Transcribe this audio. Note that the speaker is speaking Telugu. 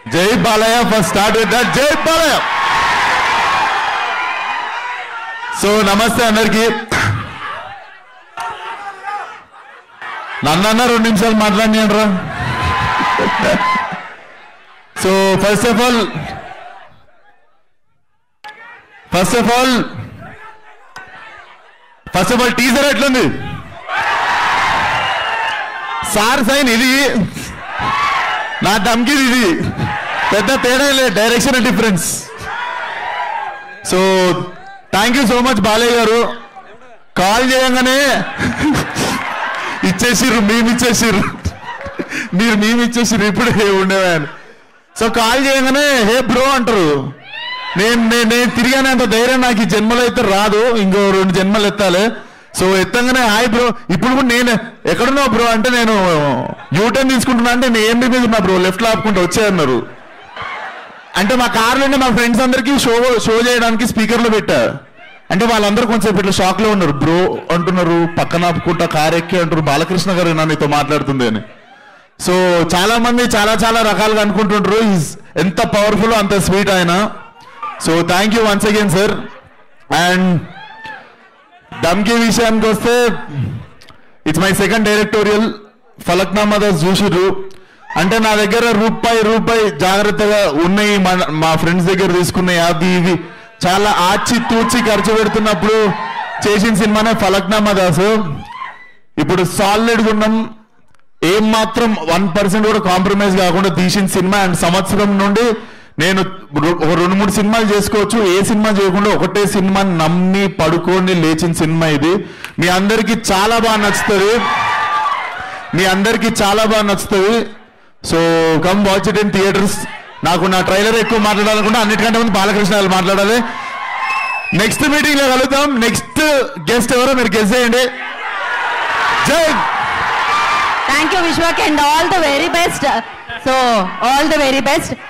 జై Balayya first start with that జై బాలయ్య సో నమస్తే అందరికి నన్నన్న రెండు నిమిషాలు మాట్లాడినారా so first of all first of all first of all teaser ఎట్లుంది సార్ సైన్ ఇది నా దమ్కిది ఇది పెద్ద తేడా లేదు direction difference so thank you so much Balayya garu call చేయగానే ఇచ్చేసిర్రు మేము ఇచ్చేసిర్రు మీరు మేము ఇచ్చేసిర్రు ఇప్పుడు ఉండేవాని సో కాల్ చేయగానే హే బ్రో అంటారు నేను నేను నేను తిరిగానే అంత ధైర్యం నాకు ఈ జన్మలో అయితే రాదు ఇంకో రెండు జన్మలు ఎత్తాలి సో ఎత్తంగానే హాయ్ బ్రో ఇప్పుడు కూడా నేను ఎక్కడున్నావు బ్రో అంటే నేను యూటర్న్ తీసుకుంటున్నా అంటే నేను ఏంటి మీద ఉన్నా బ్రో లెఫ్ట్ లో ఆపుకుంటూ వచ్చాయన్నారు అంటే మా కార్లోనే మా ఫ్రెండ్స్ అందరికి షో షో చేయడానికి స్పీకర్లో పెట్టా అంటే వాళ్ళందరూ కొంచెం ఇట్లా షాక్ లో ఉన్నారు బ్రో అంటున్నారు పక్కన ఆపుకుంటా కార్ ఎక్కి అంటారు బాలకృష్ణ గారు నా నీతో మాట్లాడుతుంది అని సో చాలా మంది చాలా చాలా రకాలుగా అనుకుంటుంటారు ఈజ్ ఎంత పవర్ఫుల్ అంత స్వీట్ ఆయన so thank you once again sir and Dhamki విషయానికి వస్తే it's my second directorial Falaknuma Das చూసిర్రు అంటే నా దగ్గర రూపాయి రూపాయి జాగ్రత్తగా ఉన్నాయి మన- మా ఫ్రెండ్స్ దగ్గర తీసుకున్నాయి అది ఇవి చాలా ఆచి తూచి ఖర్చు పెడుతున్నప్పుడు చేసిన సినిమానే ఫలక్నామా దాసు ఇప్పుడు సాలిడ్ ఉన్నాం ఏం మాత్రం వన్ పర్సెంట్ కూడా కాంప్రమైజ్ కాకుండా తీసిన సినిమా అండ్ సంవత్సరం నుండి నేను రు- ఒక రెండు మూడు సినిమాలు చేసుకోవచ్చు ఏ సినిమా చేయకుండా ఒకటే సినిమా నమ్మి పడుకొని లేచిన సినిమా ఇది మీ అందరికి చాలా బాగా నచ్చుతుంది మీ అందరికి చాలా బాగా నచ్చుతుంది so come watch it in theatres నాకు నా ట్రైలర్ ఎక్కువ మాట్లాడాలనుకుంటే అన్నిటికంటే ముందు బాలకృష్ణ గారు మాట్లాడాలి నెక్స్ట్ మీటింగ్ లో కలుద్దాం నెక్స్ట్ గెస్ట్ ఎవరో మీరు గెస్ట్ చేయండి జై thank you Vishwak and all the very best so all the very best